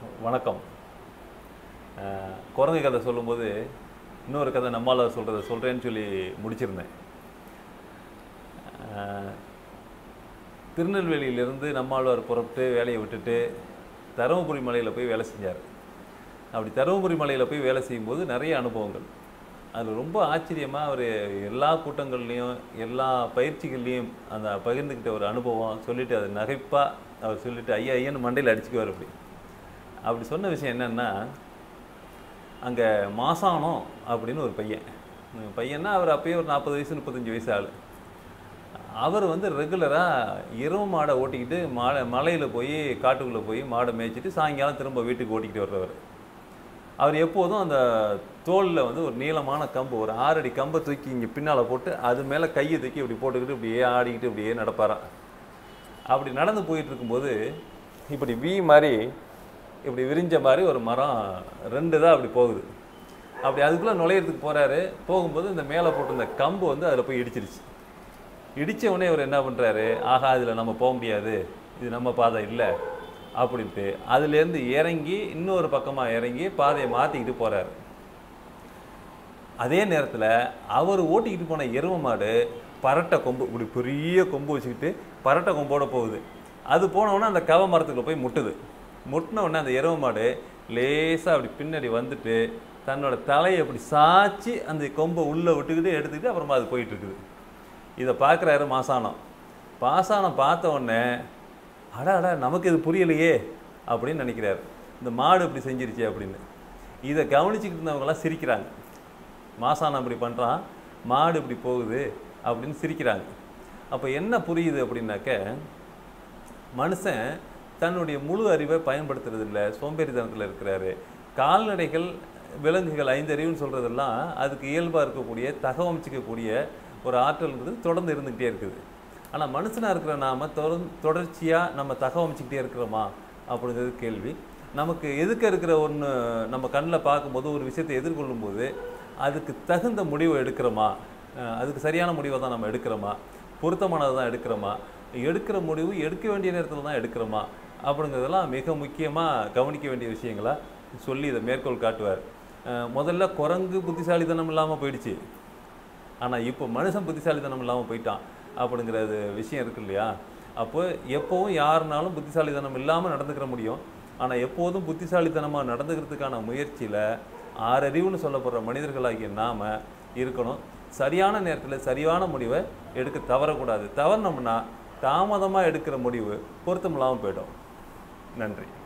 வணக்கம் அஹ், குரங்கு கதை சொல்லும்போது இன்னொரு கதை நம்மால் சொல்கிறத சொல்கிறேன்னு சொல்லி முடிச்சிருந்தேன் அஹ், திருநெல்வேலியிலிருந்து நம்மாழ்வார் புறப்பட்டு வேலையை விட்டுட்டு தருமபுரி மலையில் போய் வேலை செஞ்சார் அப்படி தருமபுரி மலையில் போய் வேலை செய்யும்போது நிறைய அனுபவங்கள் அது ரொம்ப ஆச்சரியமாக அவர் எல்லா கூட்டங்கள்லேயும் எல்லா பயிற்சிகள்லேயும் அந்த பகிர்ந்துக்கிட்ட ஒரு அனுபவம் சொல்லிட்டு அது நகைப்பாக அவர் சொல்லிட்டு ஐயா ஐயன்னு மண்டையில் அடிச்சுக்குவார் அப்படி அப்படி சொன்ன விஷயம் என்னென்னா அங்கே மாசானம் அப்படின்னு ஒரு பையன் உம் பையன்னா அவர் அப்பயே ஒரு நாற்பது வயசு முப்பத்தஞ்சு வயசு ஆள் அவர் வந்து ரெகுலராக இரவு மாடை ஓட்டிக்கிட்டு மாலை மலையில் போய் காட்டுக்குள்ளே போய் மாடை மேய்ச்சிட்டு சாயங்காலம் திரும்ப வீட்டுக்கு ஓட்டிக்கிட்டு வர்றவர் அவர் எப்போதும் அந்த தோளில் வந்து ஒரு நீளமான கம்பு ஒரு ஆறடி கம்பை தூக்கி இங்கே பின்னால் போட்டு அது மேலே கையை தூக்கி இப்படி போட்டுக்கிட்டு இப்படியே ஆடிக்கிட்டு இப்படியே நடப்பாராம் அப்படி நடந்து போயிட்டு இருக்கும்போது இப்படி வி மாதிரி இப்படி விரிஞ்ச மாதிரி ஒரு மரம் ரெண்டு தான் அப்படி போகுது அப்படி அதுக்குள்ளே நுழையிறதுக்கு போகிறாரு போகும்போது இந்த மேலே போட்டு இந்த கம்பு வந்து அதில் போய் இடிச்சிருச்சு இடித்த உடனே இவர் என்ன பண்ணுறாரு ஆஹா இதில் நம்ம போக முடியாது இது நம்ம பாதை இல்லை அப்படின்ட்டு அதுலேருந்து இறங்கி இன்னொரு பக்கமாக இறங்கி பாதையை மாற்றிக்கிட்டு போகிறாரு அதே நேரத்தில் அவர் ஓட்டிக்கிட்டு போன எரும மாடு பரட்டை கொம்பு இப்படி பெரிய கொம்பு வச்சுக்கிட்டு பரட்டை கொம்போட போகுது அது போனவுடனே அந்த கவ மரத்துக்குள்ள போய் முட்டுது முட்டின உடனே அந்த எரும மாடு லேசாக அப்படி பின்னாடி வந்துட்டு தன்னோட தலையை அப்படி சாய்ச்சி அந்த கொம்பை உள்ளே விட்டுக்கிட்டு எடுத்துக்கிட்டு அப்புறமா அது போயிட்டு இருக்குது இதை பார்க்குறாரு மாசானம் பாசானம் பார்த்த உடனே அட அட நமக்கு இது புரியலையே அப்படின்னு நினைக்கிறாரு இந்த மாடு இப்படி செஞ்சிருச்சே அப்படின்னு இதை கவனிச்சுக்கிட்டு இருந்தவங்களாம் சிரிக்கிறாங்க மாசானம் இப்படி பண்ணுறான் மாடு இப்படி போகுது அப்படின்னு சிரிக்கிறாங்க அப்போ என்ன புரியுது அப்படின்னாக்க மனுஷன் தன்னுடைய முழு அறிவை பயன்படுத்துறது இல்லை சோம்பேறித்தனத்தில் இருக்கிறாரு கால்நடைகள் விலங்குகள் ஐந்தறிவுன்னு சொல்கிறதெல்லாம் அதுக்கு இயல்பாக இருக்கக்கூடிய தகவமைச்சிக்கக்கூடிய ஒரு ஆற்றல்ன்றது தொடர்ந்து இருந்துக்கிட்டே இருக்குது ஆனால் மனுஷனாக இருக்கிற நாம தொடர்ந்து தொடர்ச்சியாக நம்ம தகவமைச்சிக்கிட்டே இருக்கிறோமா அப்படிங்கிறது கேள்வி நமக்கு எதுக்க இருக்கிற ஒன்று நம்ம கண்ணில் பார்க்கும்போது ஒரு விஷயத்தை எதிர்கொள்ளும்போது அதுக்கு தகுந்த முடிவை எடுக்கிறோமா அஹ் அதுக்கு சரியான முடிவை தான் நம்ம எடுக்கிறோமா பொருத்தமானதை தான் எடுக்கிறோமா எடுக்கிற முடிவு எடுக்க வேண்டிய நேரத்தில் தான் எடுக்கிறோமா அப்படிங்கிறதெல்லாம் மிக முக்கியமாக கவனிக்க வேண்டிய விஷயங்களா சொல்லி இதை மேற்கோள் காட்டுவார் அஹ் முதல்ல குரங்கு புத்திசாலித்தனம் இல்லாமல் போயிடுச்சு ஆனால் இப்போ மனுஷன் புத்திசாலித்தனம் இல்லாமல் போயிட்டான் அப்படிங்கிறது விஷயம் இருக்கு இல்லையா அப்போ எப்போவும் யாருனாலும் புத்திசாலித்தனம் இல்லாமல் நடந்துக்கிற முடியும் ஆனால் எப்போதும் புத்திசாலித்தனமாக நடந்துக்கிறதுக்கான முயற்சியில் ஆறறிவுன்னு சொல்லப்படுற மனிதர்களாகிய நாம இருக்கணும் சரியான நேரத்தில் சரியான முடிவை எடுக்க தவறக்கூடாது தவறினோம்னா தாமதமாக எடுக்கிற முடிவு பொருத்தமில்லாமல் போயிடும் நன்றி